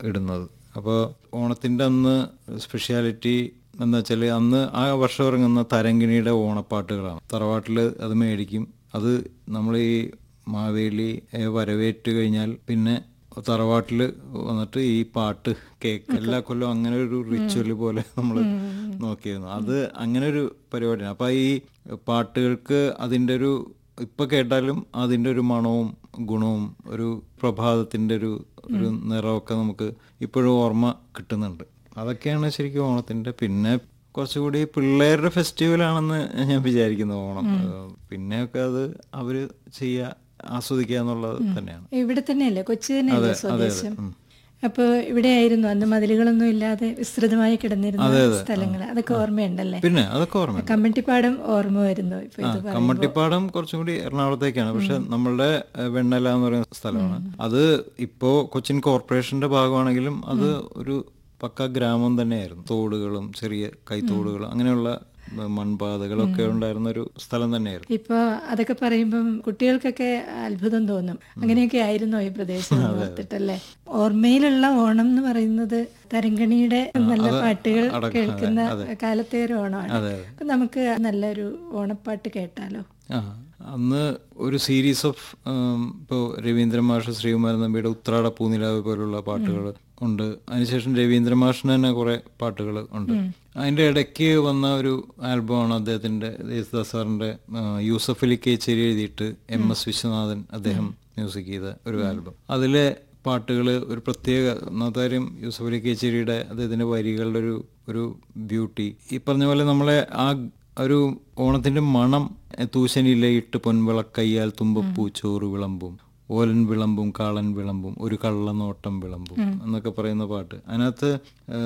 ഇടുന്നത് അപ്പോൾ ഓണത്തിൻ്റെ അന്ന് സ്പെഷ്യാലിറ്റി എന്താ വെച്ചാൽ അന്ന് ആ വർഷം ഇറങ്ങുന്ന തരങ്കിണിയുടെ ഓണപ്പാട്ടുകളാണ് തറവാട്ടിൽ അത് മേടിക്കും അത് നമ്മൾ ഈ മാവേലി വരവേറ്റ് കഴിഞ്ഞാൽ പിന്നെ തറവാട്ടിൽ വന്നിട്ട് ഈ പാട്ട് കേക്ക് എല്ലാ കൊല്ലവും അങ്ങനെ ഒരു റിച്വൽ പോലെ നമ്മൾ നോക്കിയിരുന്നു അത് അങ്ങനെ ഒരു പരിപാടിയാണ് അപ്പം ഈ പാട്ടുകൾക്ക് അതിൻ്റെ ഒരു ഇപ്പം കേട്ടാലും അതിൻ്റെ ഒരു മണവും ഗുണവും ഒരു പ്രഭാതത്തിൻ്റെ ഒരു ഒരു നിറമൊക്കെ നമുക്ക് ഇപ്പോഴും ഓർമ്മ കിട്ടുന്നുണ്ട് അതൊക്കെയാണ് ശരിക്കും ഓണത്തിൻ്റെ പിന്നെ കുറച്ചുകൂടി പിള്ളേരുടെ ഫെസ്റ്റിവലാണെന്ന് ഞാൻ വിചാരിക്കുന്നു ഓണം പിന്നെയൊക്കെ അത് അവർ ചെയ്യുക ആസ്വദിക്കുക എന്നുള്ളത് തന്നെയാണ് ഇവിടെ തന്നെയല്ലേ കൊച്ചി തന്നെയല്ലേ സ്വദേശം അപ്പോൾ ഇവിടെ ആയിരുന്നു അന്ന് മതിലുകളൊന്നും ഇല്ലാതെ വിസ്തൃതമായി കിടന്നിരുന്ന സ്ഥലങ്ങൾ അതൊക്കെ ഓർമ്മയുണ്ടല്ലേ പിന്നെ അതൊക്കെ ഓർമ്മ കമ്മട്ടിപ്പാടം ഓർമ്മ വരുന്നു ഇപ്പൊ ഇത് കമ്മട്ടിപ്പാടം കുറച്ചും കൂടി എറണാകുളത്തേക്കാണ് പക്ഷെ നമ്മളുടെ ഏഹ്, വെണ്ണല എന്ന് പറയുന്ന സ്ഥലമാണ് അത് ഇപ്പോ കൊച്ചിൻ കോർപ്പറേഷന്റെ ഭാഗമാണെങ്കിലും അത് ഒരു പക്ക ഗ്രാമം തന്നെയായിരുന്നു തോടുകളും ചെറിയ കൈത്തോടുകളും അങ്ങനെയുള്ള ഏഹ്, മൺപാതകളൊക്കെ ഉണ്ടായിരുന്ന ഒരു സ്ഥലം തന്നെയായിരുന്നു ഇപ്പൊ അതൊക്കെ പറയുമ്പം കുട്ടികൾക്കൊക്കെ അത്ഭുതം തോന്നും അങ്ങനെയൊക്കെ ആയിരുന്നോ ഈ പ്രദേശം എന്ന് ഓർത്തിട്ടല്ലേ ഓർമ്മയിലുള്ള ഓണം എന്ന് പറയുന്നത് തരങ്കണിയുടെ നല്ല പാട്ടുകൾ കേൾക്കുന്ന കാലത്തെ ഒരു ഓണമാണ് അപ്പൊ നമുക്ക് നല്ലൊരു ഓണപ്പാട്ട് കേട്ടാലോ ആ അന്ന് ഒരു സീരീസ് ഓഫ് ഇപ്പോൾ രവീന്ദ്രൻ മാഷ് ശ്രീകുമാരൻ നമ്പിയുടെ ഉത്രാട പൂനിലാവ് പോലുള്ള പാട്ടുകൾ ഉണ്ട് അതിനുശേഷം രവീന്ദ്ര മാഷിന് തന്നെ കുറെ പാട്ടുകൾ ഉണ്ട് അതിന്റെ ഇടയ്ക്ക് വന്ന ഒരു ആൽബമാണ് അദ്ദേഹത്തിന്റെ യേശുദാസ് സാറിന്റെ ആ, യൂസഫ് അലി കേച്ചേരി എഴുതിയിട്ട് എം എസ് വിശ്വനാഥൻ അദ്ദേഹം മ്യൂസിക് ചെയ്ത ഒരു ആൽബം അതിലെ പാട്ടുകൾ ഒരു പ്രത്യേക ഒന്നാമത്തെ കാര്യം യൂസഫ് അലി കേച്ചേരിയുടെ അദ്ദേഹത്തിന്റെ വരികളുടെ ഒരു ഒരു ബ്യൂട്ടി ഈ പറഞ്ഞ പോലെ നമ്മളെ ആ ഒരു ഓണത്തിന്റെ മണം എ, തൂശനിലയിട്ട് പൊൻവിളക്കയ്യാൽ തുമ്പപ്പൂ ചോറ് വിളമ്പും ഓലൻ വിളമ്പും കാളൻ വിളമ്പും ഒരു കള്ളനോട്ടം വിളമ്പും എന്നൊക്കെ പറയുന്ന പാട്ട് അതിനകത്ത് ആ,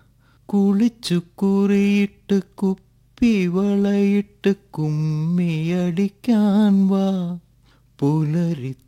കുളിച്ചു കുറിയിട്ട് കുപ്പി വളയിട്ട് കുമ്മിയടിക്കാൻ വാ പുലരി